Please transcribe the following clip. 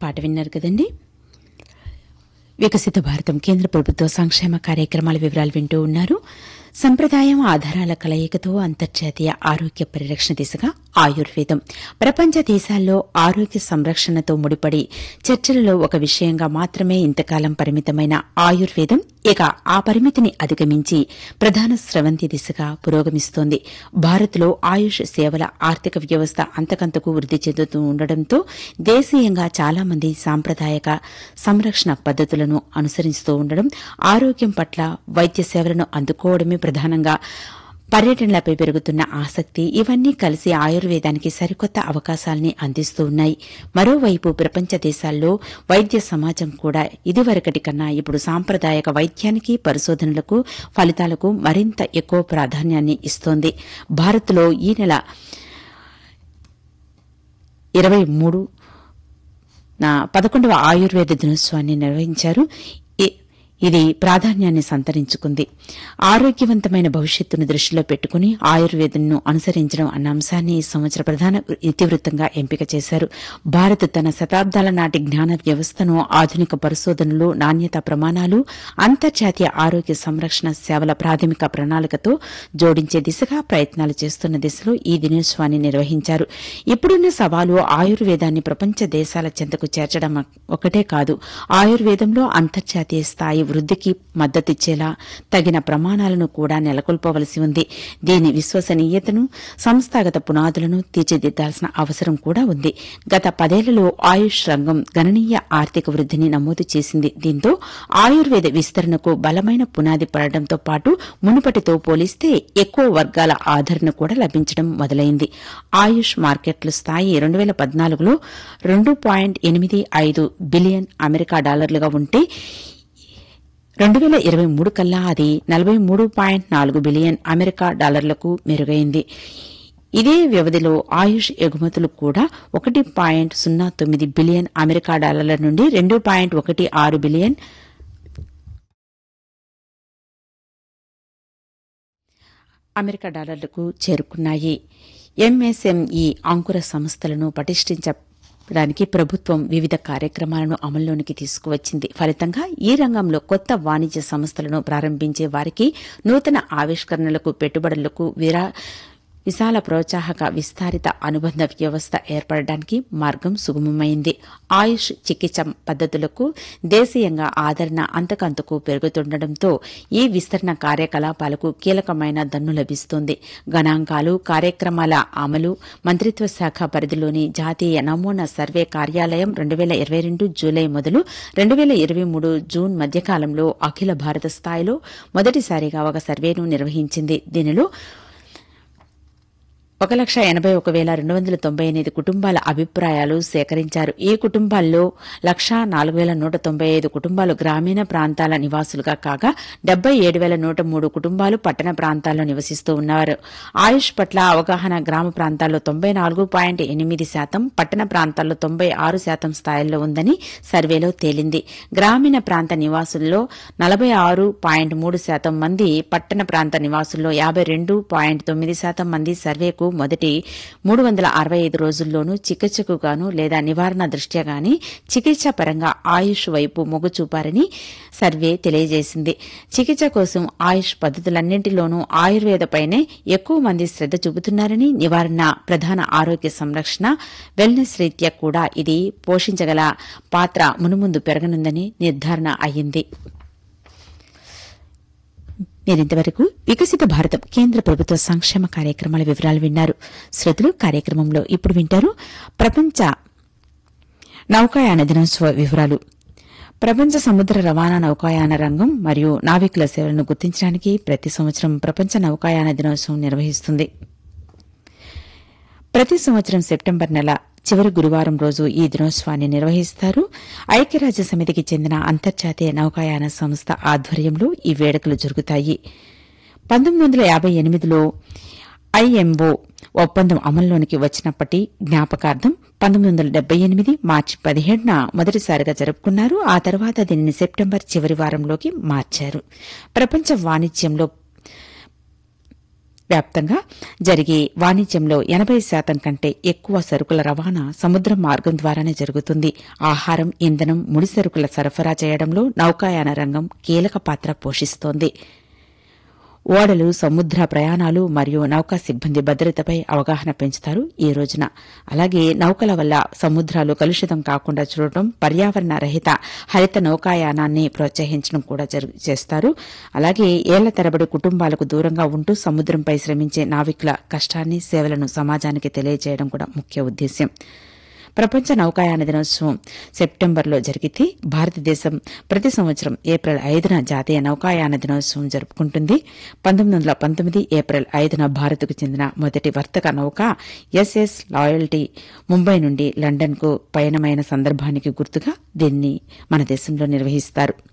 పాట విన్నారు కదండి వికసిత భారతం కేంద్ర ప్రభుత్వ సంక్షేమ కార్యక్రమాల వివరాలు వింటూ ఉన్నారు సంప్రదాయం ఆధారాల కలయికతో అంతర్జాతీయ ఆరోగ్య పరిరక్షణ దిశగా ఆయుర్వేదం ప్రపంచ దేశాల్లో ఆరోగ్య సంరక్షణతో ముడిపడి చర్చలలో ఒక విషయంగా మాత్రమే ఇంతకాలం పరిమితమైన ఆయుర్వేదం ఇక ఆ పరిమితిని అధిగమించి ప్రధాన స్రవంతి దిశగా పురోగమిస్తోంది భారత్లో ఆయుష్ సేవల ఆర్థిక వ్యవస్థ అంతకంతకు వృద్ది చెందుతూ ఉండడంతో దేశీయంగా చాలా మంది సాంప్రదాయక సంరక్షణ పద్దతులను అనుసరిస్తూ ఉండడం ఆరోగ్యం పట్ల వైద్య సేవలను అందుకోవడమే ప్రధానంగా పర్యటనలపై పెరుగుతున్న ఆసక్తి ఇవన్నీ కలిసి ఆయుర్వేదానికి సరికొత్త అవకాశాల్ని అందిస్తూ ఉన్నాయి మరోవైపు ప్రపంచ దేశాల్లో వైద్య సమాజం కూడా ఇదివరకటి కన్నా ఇప్పుడు సాంప్రదాయక వైద్యానికి పరిశోధనలకు ఫలితాలకు మరింత ఎక్కువ ప్రాధాన్యాన్ని ఇస్తోంది భారత్లో ఈ నెల ఇరవై మూడు నా పదకొండవ ఆయుర్వేద దినోత్సవాన్ని నిర్వహించారు ఇ- ఇది ప్రాధాన్యాన్ని సంతరించుకుంది ఆరోగ్యవంతమైన భవిష్యత్తును దృష్టిలో పెట్టుకుని ఆయుర్వేదంను అనుసరించడం అన్న అంశాన్ని ఈ సంవత్సర ప్రధాన ఇతివృత్తంగా ఎంపిక చేశారు భారత్ తన శతాబ్దాల నాటి జ్ఞాన వ్యవస్థను ఆధునిక పరిశోధనలు నాణ్యత ప్రమాణాలు అంతర్జాతీయ ఆరోగ్య సంరక్షణ సేవల ప్రాథమిక ప్రణాళికతో జోడించే దిశగా ప్రయత్నాలు చేస్తున్న దిశలో ఈ దినోత్సవాన్ని నిర్వహించారు ఇప్పుడున్న సవాలు ఆయుర్వేదాన్ని ప్రపంచ దేశాల చెంతకు చేర్చడం ఒకటే కాదు ఆయుర్వేదంలో అంతర్జాతీయ స్థాయి వృద్దికి మద్దతిచ్చేలా తగిన ప్రమాణాలను కూడా నెలకొల్పవలసి ఉంది దీని విశ్వసనీయతను సంస్థాగత పునాదులను తీర్చిదిద్దాల్సిన అవసరం కూడా ఉంది గత పదేళ్లలో ఆయుష్ రంగం గణనీయ ఆర్థిక వృద్దిని నమోదు చేసింది దీంతో ఆయుర్వేద విస్తరణకు బలమైన పునాది పడడంతో పాటు మునుపటితో పోలిస్తే ఎక్కువ వర్గాల ఆదరణ కూడా లభించడం మొదలైంది ఆయుష్ మార్కెట్ల స్థాయి రెండు వేల పద్నాలుగులో రెండు పాయింట్ ఎనిమిది ఐదు బిలియన్ అమెరికా డాలర్లుగా ఉంటే రెండు వేల ఇరవై మూడు కల్లా అది నలభై మూడు పాయింట్ నాలుగు బిలియన్ అమెరికా డాలర్లకు మెరుగైంది ఇదే వ్యవధిలో ఆయుష్ ఎగుమతులు కూడా ఒకటి పాయింట్ సున్నా తొమ్మిది బిలియన్ అమెరికా డాలర్ల నుండి రెండు పాయింట్ ఒకటి ఆరు బిలియన్ అమెరికా డాలర్లకు చేరుకున్నాయి ఎంఎస్ఎంఈ అంకుర సంస్థలను పటిష్ఠించడానికి ప్రభుత్వం వివిధ కార్యక్రమాలను అమల్లోనికి తీసుకువచ్చింది ఫలితంగా ఈ రంగంలో కొత్త వాణిజ్య సంస్థలను ప్రారంభించే వారికి నూతన ఆవిష్కరణలకు పెట్టుబడులకు విరా విశాల ప్రోత్సాహక విస్తారిత అనుబంధ వ్యవస్థ ఏర్పడడానికి మార్గం సుగమమైంది ఆయుష్ చికిత్స పద్దతులకు దేశీయంగా ఆదరణ అంతకంతకు పెరుగుతుండటంతో ఈ విస్తరణ కార్యకలాపాలకు కీలకమైన దన్ను లభిస్తోంది గణాంకాలు కార్యక్రమాల అమలు మంత్రిత్వ శాఖ పరిధిలోని జాతీయ నమూనా సర్వే కార్యాలయం రెండు వేల ఇరవై రెండు జూలై మొదలు రెండు వేల ఇరవై మూడు జూన్ మధ్యకాలంలో అఖిల భారత స్థాయిలో మొదటిసారిగా ఒక సర్వేను నిర్వహించింది దీనిలో ఒక లక్ష ఎనభై ఒక వేల రెండు వందల తొంభై ఎనిమిది కుటుంబాల అభిప్రాయాలు సేకరించారు ఈ కుటుంబాల్లో లక్షా నాలుగు వేల నూట తొంభై ఐదు కుటుంబాలు గ్రామీణ ప్రాంతాల నివాసులుగా కాగా డెబ్బై ఏడు వేల నూట మూడు కుటుంబాలు పట్టణ ప్రాంతాల్లో నివసిస్తూ ఉన్నారు ఆయుష్ పట్ల అవగాహన గ్రామ ప్రాంతాల్లో తొంభై నాలుగు పాయింట్ ఎనిమిది శాతం పట్టణ ప్రాంతాల్లో తొంభై ఆరు శాతం స్థాయిల్లో ఉందని సర్వేలో తేలింది గ్రామీణ ప్రాంత నివాసుల్లో నలభై ఆరు పాయింట్ మూడు శాతం మంది పట్టణ ప్రాంత నివాసుల్లో యాభై రెండు పాయింట్ తొమ్మిది శాతం మంది సర్వేకు మొదటి మూడు వందల అరవై ఐదు రోజుల్లోనూ చికిత్సకు గాను లేదా నివారణ దృష్ట్యా గాని చికిత్స పరంగా ఆయుష్ వైపు మొగ్గు చూపారని సర్వే తెలియజేసింది చికిత్స కోసం ఆయుష్ పద్ధతులన్నింటిలోనూ ఆయుర్వేదపైనే ఎక్కువ మంది శ్రద్ధ చూపుతున్నారని నివారణ ప్రధాన ఆరోగ్య సంరక్షణ వెల్నెస్ రీత్యా కూడా ఇది పోషించగల పాత్ర మునుముందు పెరగనుందని నిర్ధారణ అయ్యింది మీరింతవరకు వికసిత భారతం కేంద్ర ప్రభుత్వ సంక్షేమ కార్యక్రమాల వివరాలు విన్నారు శ్రోతలు కార్యక్రమంలో ఇప్పుడు వింటారు ప్రపంచ నౌకాయాన దినోత్సవ వివరాలు ప్రపంచ సముద్ర రవాణా నౌకాయాన రంగం మరియు నావికుల సేవలను గుర్తించడానికి ప్రతి సంవత్సరం ప్రపంచ నౌకాయాన దినోత్సవం నిర్వహిస్తుంది ప్రతి సంవత్సరం సెప్టెంబర్ నెల చివరి గురువారం రోజు ఈ దినోత్సవాన్ని నిర్వహిస్తారు ఐక్యరాజ్య సమితికి చెందిన అంతర్జాతీయ నౌకాయాన సంస్థ ఆధ్వర్యంలో ఈ వేడుకలు జరుగుతాయి పంతొమ్మిది వందల యాభై ఎనిమిదిలో ఐఎంఓ ఒప్పందం అమల్లోనికి వచ్చినప్పటి జ్ఞాపకార్థం పంతొమ్మిది వందల డెబ్బై ఎనిమిది మార్చి పదిహేడున మొదటిసారిగా జరుపుకున్నారు ఆ తర్వాత దీనిని సెప్టెంబర్ చివరి వారంలోకి మార్చారు ప్రపంచ వాణిజ్యంలో వ్యాప్తంగా జరిగే వాణిజ్యంలో ఎనబై శాతం కంటే ఎక్కువ సరుకుల రవాణా సముద్ర మార్గం ద్వారానే జరుగుతుంది ఆహారం ఇంధనం ముడి సరుకుల సరఫరా చేయడంలో నౌకాయాన రంగం కీలక పాత్ర పోషిస్తోంది ఓడలు సముద్ర ప్రయాణాలు మరియు నౌకా సిబ్బంది భద్రతపై అవగాహన పెంచుతారు ఈ రోజున అలాగే నౌకల వల్ల సముద్రాలు కలుషితం కాకుండా చూడటం పర్యావరణ రహిత హరిత నౌకాయానాన్ని ప్రోత్సహించడం కూడా జరు- చేస్తారు అలాగే ఏళ్ల తరబడి కుటుంబాలకు దూరంగా ఉంటూ సముద్రంపై శ్రమించే నావికుల కష్టాన్ని సేవలను సమాజానికి తెలియజేయడం కూడా ముఖ్య ఉద్దేశ్యం ప్రపంచ నౌకాయాన దినోత్సవం సెప్టెంబర్లో జరిగితే భారతదేశం ప్రతి సంవత్సరం ఏప్రిల్ ఐదున జాతీయ నౌకాయాన దినోత్సవం జరుపుకుంటుంది పంతొమ్మిది వందల పంతొమ్మిది ఏప్రిల్ ఐదున భారత్కు చెందిన మొదటి వర్తక నౌక ఎస్ఎస్ లాయల్టీ ముంబై నుండి లండన్కు పయనమైన సందర్భానికి గుర్తుగా దీన్ని మన దేశంలో నిర్వహిస్తారు